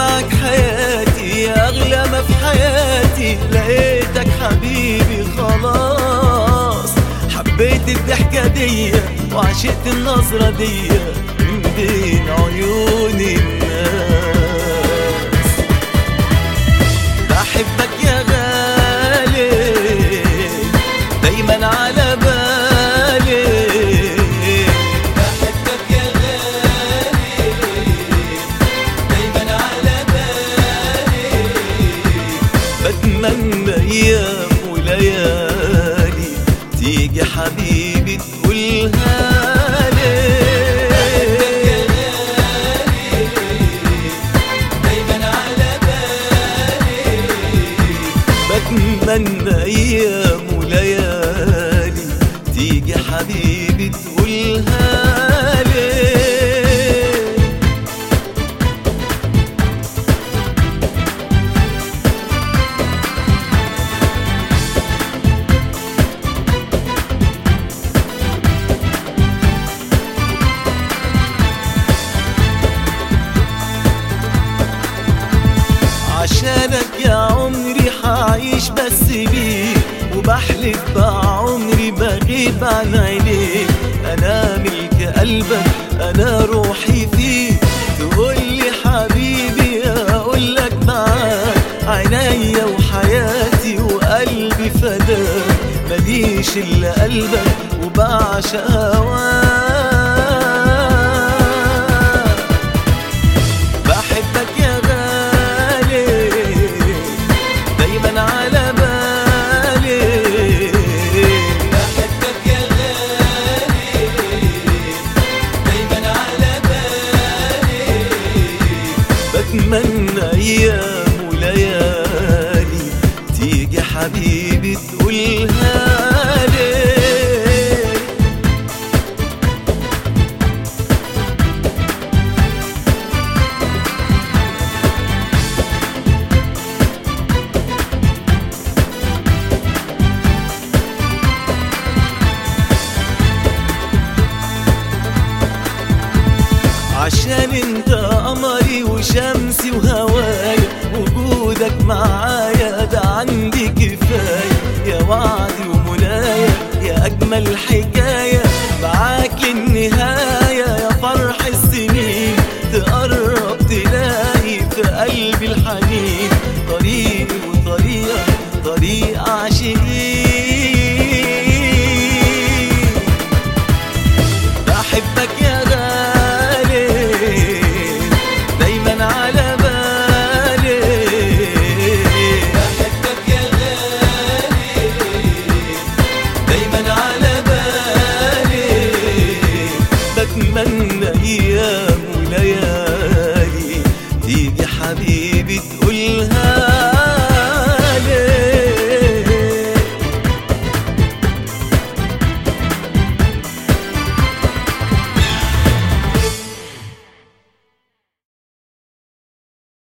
معك حياتي يا أغلى ما في حياتي لقيتك حبيبي خلاص حبيت الضحكة دي وعشقت النظرة دي من بين عيون الناس بحبك يا غالي دايما على بالي بحبك يا غالي دايما على بالي بتمنى ايام وليالي تيجي حبيبي تقولها لي دايما على بالي بتمنى ايام وليالي تيجي حبيبي تقولها لي عشانك يا عمري حعيش بس بيك وبحلف بعمري بغيب عن عينيك انا ملك قلبك انا روحي فيك تقولي حبيبي اقولك معاك عينيا وحياتي وقلبي فداك ماليش الا قلبك وبعشق هواك بحبك يا غالي دايما على بالي بحبك يا غالي دايما على بالي بتمنى ايام وليالي تيجي حبيبي تقولها لي عشان انت قمري وشمسي وهواي وجودك معايا ده عندي كفاية يا وعدي ومنايا يا أجمل حكاية